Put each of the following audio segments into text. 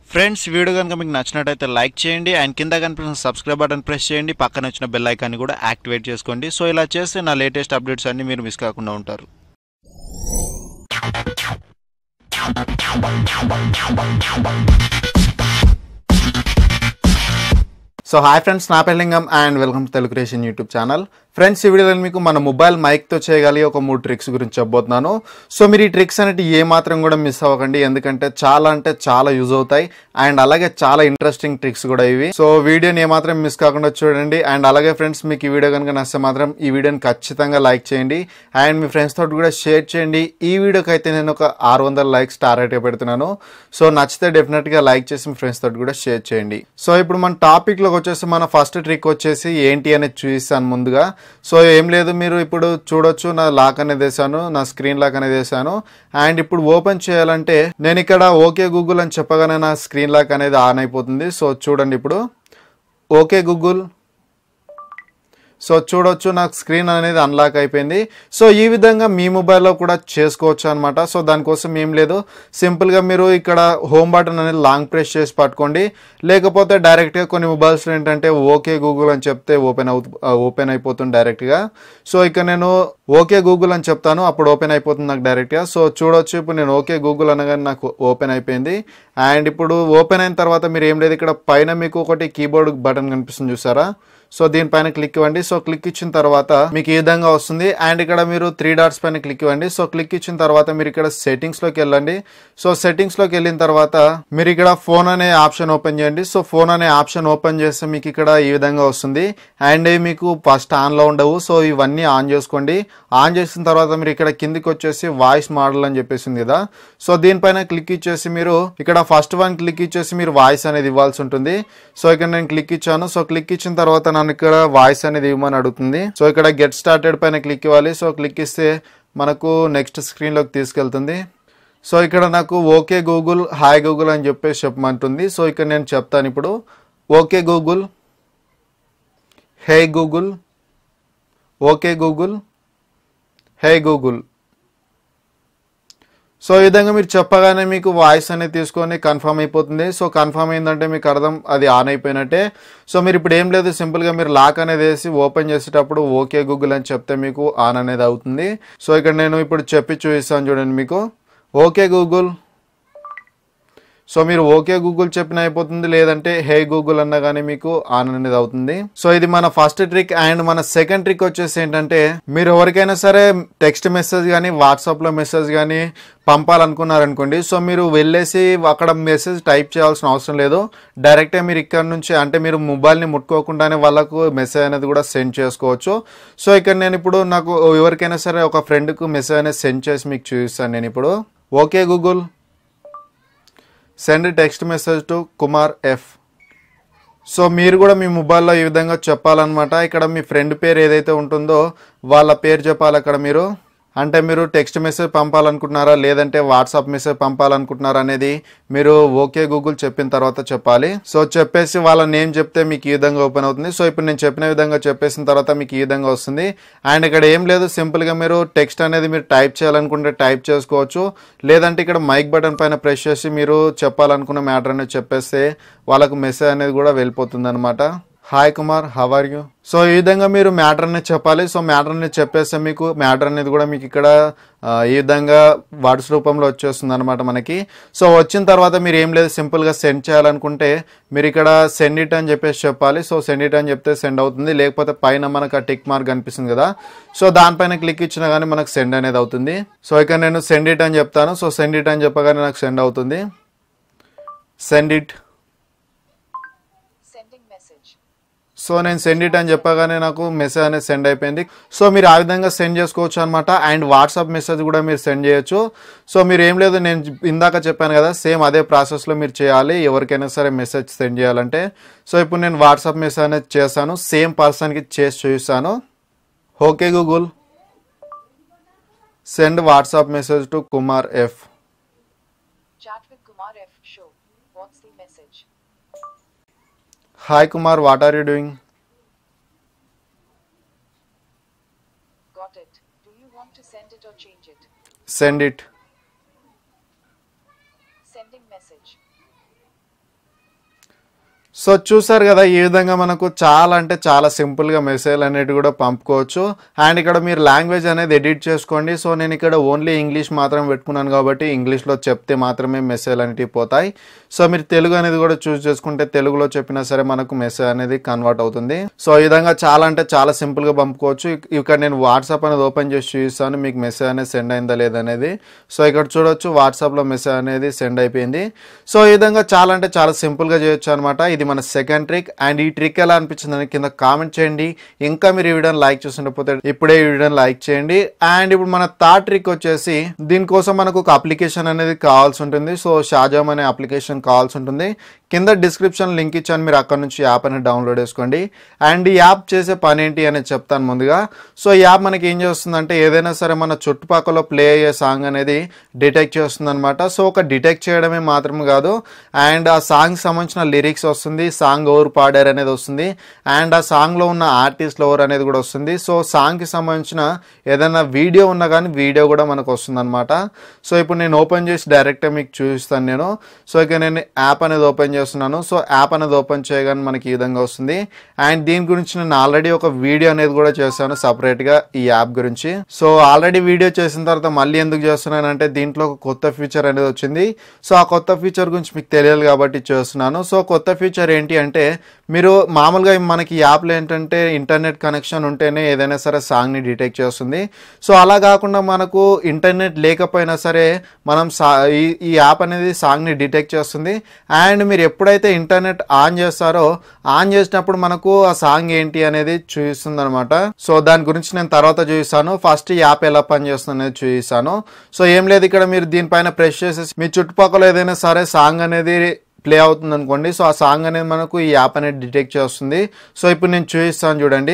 Friends video కనుక మీకు నచ్చినట్టయితే లైక్ చేయండి అండ్ కింద కనిపిస్తున్న సబ్స్క్రైబ్ బటన్ ప్రెస్ చేయండి పక్కన వచ్చిన బెల్ ఐకాన్ని కూడా యాక్టివేట్ చేసుకోండి సో ఇలా చేస్తే నా లేటెస్ట్ అప్డేట్స్ అన్ని మీరు మిస్ కాకుండా ఉంటారు సో హాయ్ ఫ్రెండ్స్ నా పెళ్ళింగం and welcome to Telugu creation YouTube channel friends ఈ వీడియోలో మీకు మన మొబైల్ మైక్తో చేయగలిగే ఒక మూడు ట్రిక్స్ గురించి చెప్పబోతున్నాను సో మీరు ఈ ట్రిక్స్ అనేవి ఏ మాత్రం కూడా మిస్ అవ్వకండి ఎందుకంటే చాలా అంటే చాలా యూజ్ అవుతాయి అండ్ అలాగే చాలా ఇంట్రెస్టింగ్ ట్రిక్స్ కూడా ఇవి సో వీడియోని ఏమాత్రం మిస్ కాకుండా చూడండి అండ్ అలాగే ఫ్రెండ్స్ మీకు ఈ వీడియో కనుక నచ్చితే మాత్రం ఈ వీడియోని ఖచ్చితంగా లైక్ చేయండి అండ్ మీ ఫ్రెండ్స్ తోటి కూడా షేర్ చేయండి ఈ వీడియోకి అయితే నేను ఒక ఆరు వందల లైక్స్ టార్గెట్ పెడుతున్నాను సో నచ్చితే డెఫినెట్గా లైక్ చేసి మీ ఫ్రెండ్స్ తోటి కూడా షేర్ చేయండి సో ఇప్పుడు మన టాపిక్లోకి వచ్చేసి మన ఫస్ట్ ట్రిక్ వచ్చేసి ఏంటి అనేది చూపిస్తాను ముందుగా సో ఏం లేదు మీరు ఇప్పుడు చూడొచ్చు నా లాక్ అనేది వేసాను నా స్క్రీన్ లాక్ అనేది వేసాను అండ్ ఇప్పుడు ఓపెన్ చేయాలంటే నేను ఇక్కడ ఓకే గూగుల్ అని చెప్పగానే నా స్క్రీన్ లాక్ అనేది ఆన్ అయిపోతుంది సో చూడండి ఇప్పుడు ఓకే గూగుల్ సో చూడొచ్చు నాకు స్క్రీన్ అనేది అన్లాక్ అయిపోయింది సో ఈ విధంగా మీ మొబైల్లో కూడా చేసుకోవచ్చు అనమాట సో దానికోసం ఏం లేదు సింపుల్గా మీరు ఇక్కడ హోమ్ బటన్ అనేది లాంగ్ ప్రెస్ చేసి పట్టుకోండి లేకపోతే డైరెక్ట్గా కొన్ని మొబైల్స్లో ఏంటంటే ఓకే గూగుల్ అని చెప్తే ఓపెన్ అవు ఓపెన్ అయిపోతుంది డైరెక్ట్గా సో ఇక నేను ఓకే గూగుల్ అని చెప్తాను అప్పుడు ఓపెన్ అయిపోతుంది నాకు డైరెక్ట్గా సో చూడొచ్చు ఇప్పుడు నేను ఓకే గూగుల్ అనగానే నాకు ఓపెన్ అయిపోయింది అండ్ ఇప్పుడు ఓపెన్ అయిన తర్వాత మీరు ఏం లేదు ఇక్కడ పైన మీకు ఒకటి కీబోర్డ్ బటన్ కనిపిస్తుంది చూసారా సో దీనిపైన క్లిక్ ఇవ్వండి సో క్లిక్ ఇచ్చిన తర్వాత మీకు ఈ విధంగా వస్తుంది అండ్ ఇక్కడ మీరు త్రీ డాట్స్ పైన క్లిక్ ఇవ్వండి సో క్లిక్ ఇచ్చిన తర్వాత మీరు ఇక్కడ సెట్టింగ్స్ లోకి వెళ్ళండి సో సెట్టింగ్స్ లోకి వెళ్ళిన తర్వాత మీరు ఇక్కడ ఫోన్ అనే ఆప్షన్ ఓపెన్ చేయండి సో ఫోన్ అనే ఆప్షన్ ఓపెన్ చేస్తే మీకు ఇక్కడ ఈ విధంగా వస్తుంది అండ్ ఇవి మీకు ఫస్ట్ ఆన్ లో ఉండవు సో ఇవన్నీ ఆన్ చేసుకోండి ఆన్ చేసిన తర్వాత మీరు ఇక్కడ కిందికి వచ్చేసి వాయిస్ మోడల్ అని చెప్పేసింది కదా సో దీనిపైన క్లిక్ ఇచ్చేసి మీరు ఇక్కడ ఫస్ట్ వన్ క్లిక్ ఇచ్చేసి మీరు వాయిస్ అనేది ఇవ్వాల్సి ఉంటుంది సో ఇక్కడ నేను క్లిక్ ఇచ్చాను సో క్లిక్ ఇచ్చిన తర్వాత నన్ను ఇక్కడ వాయిస్ అనేది ఇవ్వమని అడుగుతుంది సో ఇక్కడ గెట్ స్టార్టెడ్ పైన క్లిక్ ఇవ్వాలి సో క్లిక్ ఇస్తే మనకు నెక్స్ట్ స్క్రీన్లోకి తీసుకెళ్తుంది సో ఇక్కడ నాకు ఓకే గూగుల్ హాయ్ గూగుల్ అని చెప్పేసి చెప్పమంటుంది సో ఇక్కడ నేను చెప్తాను ఇప్పుడు okay Google hey Google okay Google hey Google so ఈ విధంగా మీరు చెప్పగానే మీకు వాయిస్ అనేది తీసుకొని కన్ఫర్మ్ అయిపోతుంది సో కన్ఫర్మ్ అయిందంటే మీకు అర్థం అది ఆన్ అయిపోయినట్టే సో మీరు ఇప్పుడు ఏం లేదు సింపుల్గా మీరు లాక్ అనేది వేసి ఓపెన్ చేసేటప్పుడు ఓకే గూగుల్ అని చెప్తే మీకు ఆన్ అనేది అవుతుంది సో ఇక్కడ నేను ఇప్పుడు చెప్పి చూపిస్తాను చూడండి మీకు ఓకే గూగుల్ సో మీరు ఓకే గూగుల్ చెప్పిన అయిపోతుంది లేదంటే హే గూగుల్ అన్నా కానీ మీకు ఆన్ అనేది అవుతుంది సో ఇది మన ఫస్ట్ ట్రిక్ అండ్ మన సెకండ్ ట్రిక్ వచ్చేసి ఏంటంటే మీరు ఎవరికైనా సరే టెక్స్ట్ మెసేజ్ కానీ వాట్సాప్లో మెసేజ్ కానీ పంపాలనుకున్నారనుకోండి సో మీరు వెళ్ళేసి అక్కడ మెసేజ్ టైప్ చేయాల్సిన అవసరం లేదు డైరెక్ట్గా మీరు ఇక్కడ నుంచి అంటే మీరు మొబైల్ని ముట్టుకోకుండానే వాళ్ళకు మెసేజ్ అనేది కూడా సెండ్ చేసుకోవచ్చు సో ఇక్కడ నేను ఇప్పుడు నాకు ఎవరికైనా సరే ఒక ఫ్రెండ్కు మెసేజ్ అనేది సెండ్ చేసి మీకు చూపిస్తాను నేను ఇప్పుడు okay Google send text message to Kumar F so మీరు కూడా మీ మొబైల్లో ఈ విధంగా చెప్పాలన్నమాట ఇక్కడ మీ ఫ్రెండ్ పేరు ఏదైతే ఉంటుందో వాళ్ళ పేరు చెప్పాలి అక్కడ మీరు అంటే మీరు టెక్స్ట్ మెసేజ్ పంపాలనుకుంటున్నారా లేదంటే వాట్సాప్ మెసేజ్ పంపాలనుకుంటున్నారా అనేది మీరు ఓకే గూగుల్ చెప్పిన తర్వాత చెప్పాలి సో చెప్పేసి వాళ్ళ నేమ్ చెప్తే మీకు ఈ విధంగా ఓపెన్ అవుతుంది సో ఇప్పుడు నేను చెప్పిన విధంగా చెప్పేసిన తర్వాత మీకు ఈ విధంగా వస్తుంది అండ్ ఇక్కడ ఏం లేదు సింపుల్గా మీరు టెక్స్ట్ అనేది మీరు టైప్ చేయాలనుకుంటే టైప్ చేసుకోవచ్చు లేదంటే ఇక్కడ మైక్ బటన్ పైన ప్రెస్ చేసి మీరు చెప్పాలనుకున్న మ్యాటర్ అనేది చెప్పేస్తే వాళ్ళకు మెసేజ్ అనేది కూడా వెళ్ళిపోతుంది అనమాట hi Kumar how are you so ఈ విధంగా మీరు మ్యాటర్ అనేది చెప్పాలి సో మ్యాటర్ అనేది చెప్పేస్తే మీకు మ్యాటర్ అనేది కూడా మీకు ఇక్కడ ఆ, ఈ విధంగా వర్డ్స్ రూపంలో వచ్చేస్తుంది అనమాట మనకి సో వచ్చిన తర్వాత మీరు ఏం లేదు సింపుల్గా సెండ్ చేయాలనుకుంటే మీరు ఇక్కడ సెండ్ ఇట్ అని చెప్పేసి చెప్పాలి సో సెండ్ ఇట్ అని చెప్తే సెండ్ అవుతుంది లేకపోతే పైన మనకు ఆ టిక్ మార్క్ కనిపిస్తుంది కదా సో దానిపైన క్లిక్ ఇచ్చినా కానీ మనకు సెండ్ అనేది అవుతుంది సో ఇక నేను సెండ్ ఇట్ అని చెప్తాను సో సెండ్ ఇట్ అని చెప్పగానే నాకు సెండ్ అవుతుంది send it Sending message. So నేను సెండ్ ఇట్ అని చెప్పగానే నాకు మెసేజ్ అనేది సెండ్ అయిపోయింది సో మీరు ఆ విధంగా సెండ్ చేసుకోవచ్చు అనమాట అండ్ వాట్సాప్ మెసేజ్ కూడా మీరు సెండ్ చేయొచ్చు సో మీరు ఏం లేదు నేను ఇందాక చెప్పాను కదా సేమ్ అదే ప్రాసెస్లో మీరు చేయాలి ఎవరికైనా సరే మెసేజ్ సెండ్ చేయాలంటే సో ఇప్పుడు నేను వాట్సాప్ మెసేజ్ అనేది చేస్తాను సేమ్ పర్సన్కి చేసి చూపిస్తాను okay Google send WhatsApp message to Kumar F Chat with Kumar F. Show. What's the message? Hi Kumar what are you doing Got it. Do you want to send it or change it? Send it Sending message. So చూసారు కదా ఈ విధంగా మనకు చాలా అంటే చాలా సింపుల్గా message అనేది కూడా పంపుకోవచ్చు అండ్ ఇక్కడ మీరు లాంగ్వేజ్ అనేది ఎడిట్ చేసుకోండి సో నేను ఇక్కడ ఓన్లీ ఇంగ్లీష్ మాత్రం పెట్టుకున్నాను కాబట్టి ఇంగ్లీష్లో చెప్తే మాత్రమే మెసేజ్ అనేటివి పోతాయి సో మీరు తెలుగు అనేది కూడా చూస్ చేసుకుంటే తెలుగులో చెప్పినా సరే మనకు మెసేజ్ అనేది కన్వర్ట్ అవుతుంది సో ఈ విధంగా చాలా అంటే చాలా సింపుల్గా పంపుకోవచ్చు ఇక్- ఇక్కడ నేను వాట్సాప్ అనేది ఓపెన్ చేసి చూపిస్తాను మీకు మెసేజ్ అనేది సెండ్ అయిందా లేదనేది సో ఇక్కడ చూడొచ్చు వాట్సాప్లో మెసేజ్ అనేది సెండ్ అయిపోయింది సో ఈ విధంగా చాలా అంటే చాలా సింపుల్గా చేయొచ్చు అనమాట ఇది మన సెకండ్ ట్రిక్ అండ్ ఈ ట్రిక్ ఎలా అనిపించింది అని కింద కామెంట్ చేయండి ఇంకా మీరు ఈ వీడియోని లైక్ చేస్తుండకపోతే ఇప్పుడే ఈ వీడియోని లైక్ చేయండి అండ్ ఇప్పుడు మన థర్డ్ ట్రిక్ వచ్చేసి దీనికోసం మనకు ఒక అప్లికేషన్ అనేది కావాల్సి ఉంటుంది సో షాజామ్ అనే అప్లికేషన్ కావాల్సి ఉంటుంది కింద డిస్క్రిప్షన్ లింక్ ఇచ్చాను మీరు అక్కడ నుంచి యాప్ అనేది డౌన్లోడ్ చేసుకోండి అండ్ ఈ యాప్ చేసే పని ఏంటి అనేది చెప్తాను ముందుగా సో ఈ యాప్ మనకి ఏం చేస్తుందంటే ఏదైనా సరే మన చుట్టుపక్కల ప్లే అయ్యే సాంగ్ అనేది డిటెక్ట్ చేస్తుంది అనమాట సో ఒక డిటెక్ట్ చేయడమే మాత్రం కాదు అండ్ ఆ సాంగ్ సంబంధించిన లిరిక్స్ వస్తుంది సాంగ్ ఎవరు పాడారు అనేది వస్తుంది అండ్ ఆ సాంగ్లో ఉన్న ఆర్టిస్ట్ ఎవరు అనేది కూడా వస్తుంది సో సాంగ్కి సంబంధించిన ఏదైనా వీడియో ఉన్నా కానీ వీడియో కూడా మనకు వస్తుంది అనమాట సో ఇప్పుడు నేను ఓపెన్ చేసి డైరెక్ట్గా మీకు చూపిస్తాను నేను సో ఇక నేను యాప్ అనేది ఓపెన్ చేస్తున్నాను సో యాప్ అనేది ఓపెన్ చేయగానే మనకి ఈ విధంగా వస్తుంది అండ్ దీని గురించి నేను ఆల్రెడీ ఒక వీడియో అనేది కూడా చేశాను సపరేట్గా ఈ యాప్ గురించి సో ఆల్రెడీ వీడియో చేసిన తర్వాత మళ్ళీ ఎందుకు చేస్తున్నానంటే దీంట్లో ఒక కొత్త ఫీచర్ అనేది వచ్చింది సో ఆ కొత్త ఫీచర్ గురించి మీకు తెలియాలి కాబట్టి చేస్తున్నాను సో కొత్త ఫీచర్ ఏంటి అంటే మీరు మామూలుగా మనకి ఈ యాప్లో ఏంటంటే ఇంటర్నెట్ కనెక్షన్ ఉంటేనే ఏదైనా సరే సాంగ్ని డిటెక్ట్ చేస్తుంది సో అలా కాకుండా మనకు ఇంటర్నెట్ లేకపోయినా సరే మనం సా ఈ ఈ యాప్ అనేది సాంగ్ని డిటెక్ట్ చేస్తుంది అండ్ మీరు ఎప్పుడైతే ఇంటర్నెట్ ఆన్ చేస్తారో ఆన్ చేసినప్పుడు మనకు ఆ సాంగ్ ఏంటి అనేది చూపిస్తుంది అనమాట సో దాని గురించి నేను తర్వాత చూపిస్తాను ఫస్ట్ ఈ యాప్ ఎలా పనిచేస్తుంది అనేది చూపిస్తాను సో ఏం లేదు ఇక్కడ మీరు దీనిపైన ప్రెస్ చేసేసి మీ చుట్టుపక్కల ఏదైనా సరే సాంగ్ అనేది ప్లే అవుతుంది అనుకోండి సో ఆ సాంగ్ అనేది మనకు ఈ యాప్ అనేది డిటెక్ట్ చేస్తుంది సో ఇప్పుడు నేను చూపిస్తాను చూడండి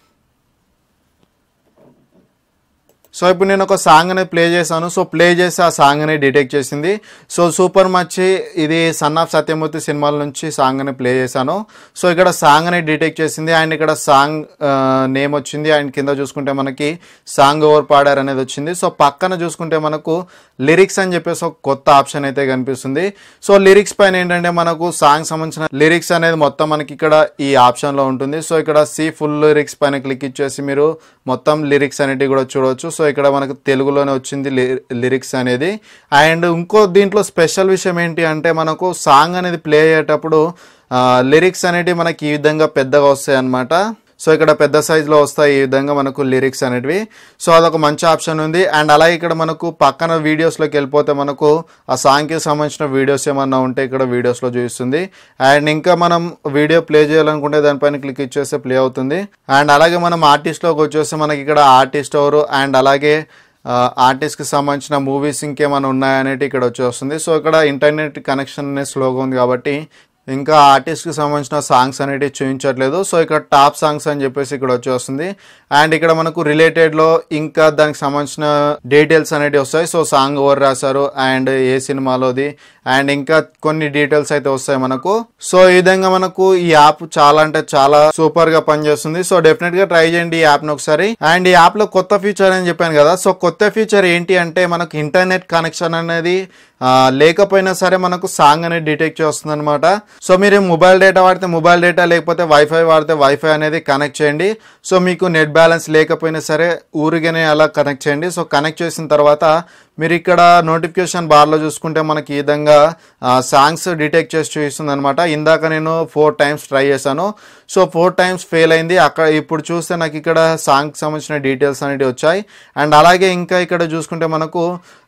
సో ఇప్పుడు నేను ఒక సాంగ్ అనేది ప్లే చేశాను సో ప్లే చేసి ఆ సాంగ్ అనేది డిటెక్ట్ చేసింది సో సూపర్ మచ్చి ఇది సన్ ఆఫ్ సత్యమూర్తి సినిమాల నుంచి సాంగ్ అనేది ప్లే చేశాను సో ఇక్కడ సాంగ్ అనేది డిటెక్ట్ చేసింది అండ్ ఇక్కడ సాంగ్ నేమ్ వచ్చింది అండ్ కింద చూసుకుంటే మనకి సాంగ్ ఓవర్ పాడారు అనేది వచ్చింది సో పక్కన చూసుకుంటే మనకు లిరిక్స్ అని చెప్పేసి ఒక కొత్త ఆప్షన్ అయితే కనిపిస్తుంది సో లిరిక్స్ పైన ఏంటంటే మనకు సాంగ్ సంబంధించిన లిరిక్స్ అనేది మొత్తం మనకి ఇక్కడ ఈ ఆప్షన్లో ఉంటుంది సో ఇక్కడ సి ఫుల్ లిరిక్స్ పైన క్లిక్ ఇచ్చేసి మీరు మొత్తం లిరిక్స్ అనేటివి కూడా చూడవచ్చు సో ఇక్కడ మనకు తెలుగులోనే వచ్చింది లి- లిరిక్స్ అనేది అండ్ ఇంకో దీంట్లో స్పెషల్ విషయం ఏంటి అంటే మనకు సాంగ్ అనేది ప్లే అయ్యేటప్పుడు ఆ, లిరిక్స్ అనేటివి మనకి ఈ విధంగా పెద్దగా వస్తాయి అన్నమాట సో ఇక్కడ పెద్ద సైజులో వస్తాయి ఈ విధంగా మనకు లిరిక్స్ అనేటివి సో అదొక మంచి ఆప్షన్ ఉంది అండ్ అలాగే ఇక్కడ మనకు పక్కన వీడియోస్లోకి వెళ్ళిపోతే మనకు ఆ సాంగ్కి సంబంధించిన వీడియోస్ ఏమన్నా ఉంటే ఇక్కడ వీడియోస్లో చూపిస్తుంది అండ్ ఇంకా మనం వీడియో ప్లే చేయాలనుకుంటే దానిపైన క్లిక్ ఇచ్చేస్తే ప్లే అవుతుంది అండ్ అలాగే మనం ఆర్టిస్ట్లోకి వచ్చేస్తే మనకి ఇక్కడ ఆర్టిస్ట్ ఎవరు అండ్ అలాగే ఆర్టిస్ట్కి సంబంధించిన మూవీస్ ఇంకేమైనా ఉన్నాయనేది ఇక్కడ వచ్చేస్తుంది సో ఇక్కడ ఇంటర్నెట్ కనెక్షన్ అనేది స్లోగా ఉంది కాబట్టి ఇంకా ఆర్టిస్ట్కి సంబంధించిన సాంగ్స్ అనేటివి చూపించట్లేదు సో ఇక్కడ టాప్ సాంగ్స్ అని చెప్పేసి ఇక్కడ వచ్చేస్తుంది అండ్ ఇక్కడ మనకు రిలేటెడ్లో ఇంకా దానికి సంబంధించిన డీటెయిల్స్ అనేటివి వస్తాయి సో సాంగ్ ఎవరు రాశారు అండ్ ఏ సినిమాలోది అండ్ ఇంకా కొన్ని డీటెయిల్స్ అయితే వస్తాయి మనకు సో ఈ విధంగా మనకు ఈ యాప్ చాలా అంటే చాలా సూపర్ గా పనిచేస్తుంది సో డెఫినెట్ గా ట్రై చేయండి ఈ యాప్ ను ఒకసారి అండ్ ఈ యాప్ లో కొత్త ఫీచర్ అని చెప్పాను కదా సో కొత్త ఫీచర్ ఏంటి అంటే మనకు ఇంటర్నెట్ కనెక్షన్ అనేది ఆ, లేకపోయినా సరే మనకు సాంగ్ అనేది డిటెక్ట్ చేస్తుంది అనమాట సో మీరు మొబైల్ డేటా వాడితే మొబైల్ డేటా లేకపోతే వైఫై వాడితే వైఫై అనేది కనెక్ట్ చేయండి సో మీకు నెట్ బ్యాలెన్స్ లేకపోయినా సరే ఊరిగానే అలా కనెక్ట్ చేయండి సో కనెక్ట్ చేసిన తర్వాత మీరు ఇక్కడ నోటిఫికేషన్ బార్లో చూసుకుంటే మనకి ఈ విధంగా సాంగ్స్ డిటెక్ట్ చేసి చూపిస్తుంది అనమాట ఇందాక నేను ఫోర్ టైమ్స్ ట్రై చేశాను సో ఫోర్ టైమ్స్ ఫెయిల్ అయింది అక్కడ ఇప్పుడు చూస్తే నాకు ఇక్కడ సాంగ్కి సంబంధించిన డీటెయిల్స్ అనేవి వచ్చాయి అండ్ అలాగే ఇంకా ఇక్కడ చూసుకుంటే మనకు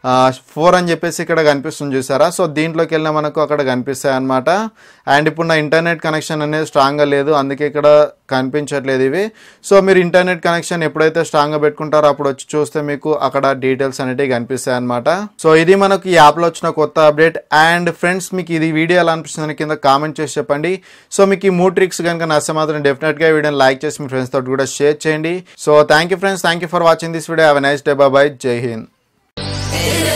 ఫోర్ అని చెప్పేసి ఇక్కడ కనిపిస్తుంది చూసారా సో దీంట్లోకి వెళ్ళినా మనకు అక్కడ కనిపిస్తాయి అనమాట అండ్ ఇప్పుడు నా ఇంటర్నెట్ కనెక్షన్ అనేది స్ట్రాంగ్గా లేదు అందుకే ఇక్కడ కనిపించట్లేదు ఇవి సో మీరు ఇంటర్నెట్ కనెక్షన్ ఎప్పుడైతే స్ట్రాంగ్గా పెట్టుకుంటారో అప్పుడు వచ్చి చూస్తే మీకు అక్కడ డీటెయిల్స్ అనేవి కనిపిస్తాయి అనమాట సో ఇది మనకు ఈ యాప్లో వచ్చిన కొత్త అప్డేట్ అండ్ ఫ్రెండ్స్ మీకు ఇది వీడియో ఎలా అనిపిస్తుంది కింద కామెంట్ చేసి చెప్పండి సో మీకు ఈ మూడు ట్రిక్స్ కనుక నచ్చే మాత్రం డెఫినెట్గా వీడియోని లైక్ చేసి మీ ఫ్రెండ్స్ తోటి కూడా షేర్ చేయండి so thank you friends thank you for watching this video have nice day bye Jai Hind